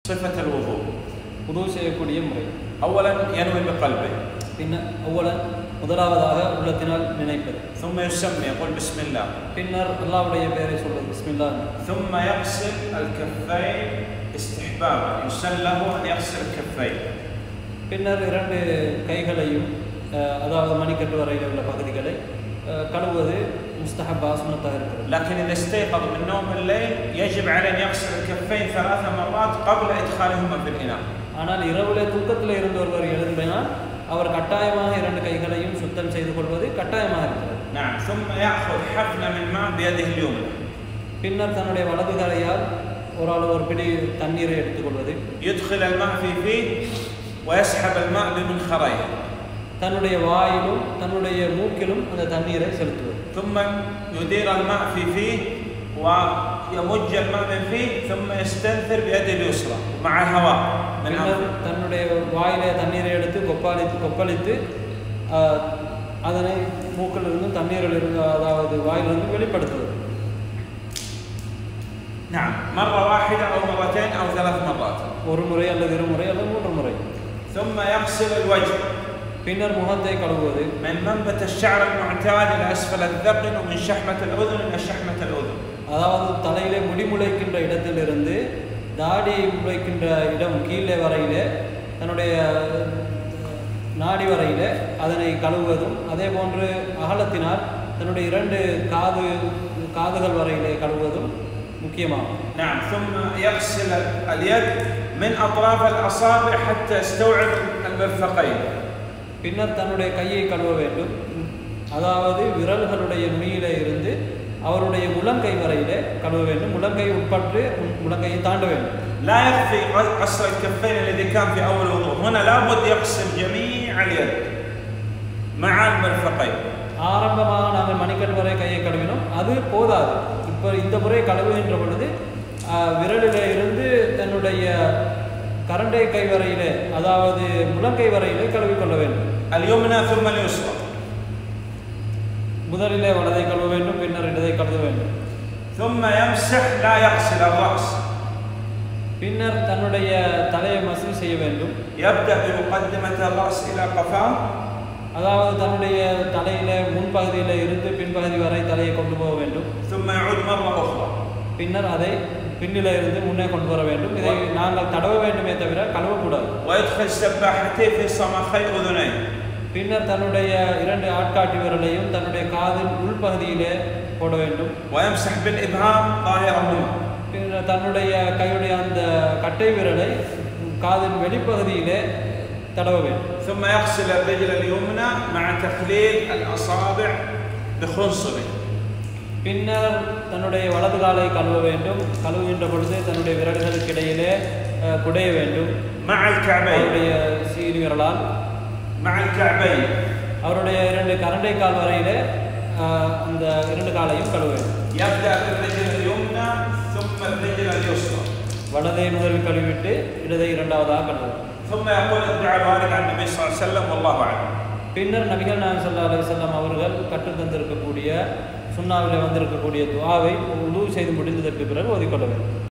صفة الوضوء உதவு செய்யக்கூடிய முறை أولا ينوي بقلبه பின்ன அவ்வள முதலாவதாக உள்ளத்தினால் நினைப்பது ثم يسمي يقول بسم الله பின்னர் அல்லாவுடைய பெயரை சொல்வது பிஸ்மில்லா ثم يغسل الكفين استحبابا يسن له أن يغسل الكفين பின்னர் இரண்டு கைகளையும் அஹ், அதாவது மணிக்கட்டு வரையில் உள்ள பகுதிகளை அஹ், கழுவுவது முஸ்தஹபா சுனத்தாக இருக்கிறது لكن إذا استيقظ من نوم الليل يجب عليه أن يغسل الكفين ثلاث مرات قبل إدخالهما في الإناء ஆனால் இரவுல தூக்கத்தில் இருந்து ஒருவர் எழும்பினால் அவர் கட்டாயமாக இரண்டு கைகளையும் சுத்தம் செய்து கொள்வது கட்டாயமாக இருக்கிறது نعم ثم يأخذ حفنة من ماء بيده اليمنى பின்னர் தன்னுடைய வலது கரையால் ஒரு ஆள் ஒரு பிடி தண்ணீரை எடுத்துக்கொள்வது يدخل الماء في فيه ويسحب الماء بمنخريه தன்னுடைய வாயிலும் தன்னுடைய மூக்கிலும் அந்த தண்ணீரை செலுத்துவது ثم يدير الماء في فيه ويمج الماء من فيه ثم يستنثر بيده اليسرى مع الهواء من பின்னர் أنفه தன்னுடைய வாயிலே தண்ணீரை எடுத்து கொப்பாளித்து கொப்பளித்து ஆஹ், அதனை மூக்கிலிருந்து தண்ணீரில் இருந்து அதாவது வாயிலிருந்து வெளிப்படுத்துவது نعم مرة واحدة أو مرتين أو ثلاث مرات ஒரு முறை அல்லது இருமுறை அல்லது மூன்று முறை ثم يغسل الوجه பின்னர் முகத்தை கழுவுவது من منبت الشعر المعتاد إلى أسفل الذقن ومن شحمة الأذن إلى شحمة الأذن அதாவது தலையிலே முடி முளைக்கின்ற இடத்திலிருந்து தாடி முளைக்கின்ற இடம் கீழே வரையிலே தன்னுடைய நாடி வரையிலே அதனை கழுவுவதும் அதே போன்று அகலத்தினால் தன்னுடைய இரண்டு காது காதுகள் வரையிலே கழுவுவதும் முக்கியமாகும் نعم ثم يغسل اليد من أطراف الأصابع حتى يستوعب المرفقين பின்னர் தன்னுடைய கையை கழுவ வேண்டும் அதாவது விரல்களுடைய நுனியிலே இருந்து அவருடைய முழங்கை வரையிலே கழுவ வேண்டும் முழங்கை உட்பட்டு முழங்கையை தாண்ட வேண்டும் لا يكفي غسل الكفين الذي كان في اول الوضوء، هنا لابد يغسل جميع اليد مع المرفقين. ஆரம்பமாக நாங்கள் மணிக்கட்டு வரை கையை கழுவினோம் அது போதாது இப்போ இந்த முறை கழுவுகின்ற பொழுது ஆஹ், விரலிலே இருந்து தன்னுடைய கரண்டை கை வரையிலே அதாவது முழங்கை வரையிலே கழுவிக்கொள்ள வேண்டும் اليمنى ثم اليسرى. முதலிலே வலதை கழுவ வேண்டும் பின்னர் இடதை கழுவ வேண்டும் ثم يمسح لا يغسل الراس. பின்னர் தன்னுடைய தலையை மசில் செய்ய வேண்டும் يبدا بمقدمه الراس الى قفاه அதாவது தன்னுடைய தலையில முன்பகுதியில இருந்து பின்பகுதி வரை தலையை கொண்டு போக வேண்டும் ثم يعود مره اخرى. பின்னர் அதை பின்னில இருந்து முன்னே கொண்டு வர வேண்டும் இதை நாங்கள் தடவ வேண்டுமே தவிர கழுவக்கூடாது ويدخل سباحتيه في صمخي اذنيه. பின்னர் தன்னுடைய இரண்டு ஆட்காட்டி விரலையும் தன்னுடைய காதின் உள்பகுதியிலே போட வேண்டும் ويمسح بالابهام ظاهرهما. பின்னர் தன்னுடைய கையுடைய அந்த கட்டை விரலை காதின் வெளிப்பகுதியிலே தடவ வேண்டும் ثم يغسل الرجل اليمنى مع تخليل الاصابع بخنصره. பின்னர் தன்னுடைய வலது காலை கழுவ வேண்டும் கழுவுகின்ற பொழுது தன்னுடைய விரல்களுக்கு இடையிலே அஹ், குடைய வேண்டும் مع الكعبين. அவருடைய சீரி விரலால் مع الكعبين. அவருடைய இரண்டு கரண்டை கால் வரையிலே அஹ், அந்த இரண்டு காலையும் கழுவ வேண்டும் يبدأ بالرجل اليمنى ثم الرجل اليسرى வலதை முதலில் கழுவிட்டு இடதை இரண்டாவதாக கழுவ வேண்டும் ثم يقول الدعاء الوارد عن النبي صلى الله عليه وسلم والله أعلم பின்னர் நபிகள் நாயகம் ஸல்லல்லாஹு அலைஹி வஸல்லம் அவர்கள் கற்றுத் தந்திருக்கக்கூடிய சுண்ணாவிலே வந்திருக்கக்கூடிய துஆவை உதவு செய்து முடிந்ததற்கு பிறகு ஓதிக்கொள்ள வேண்டும்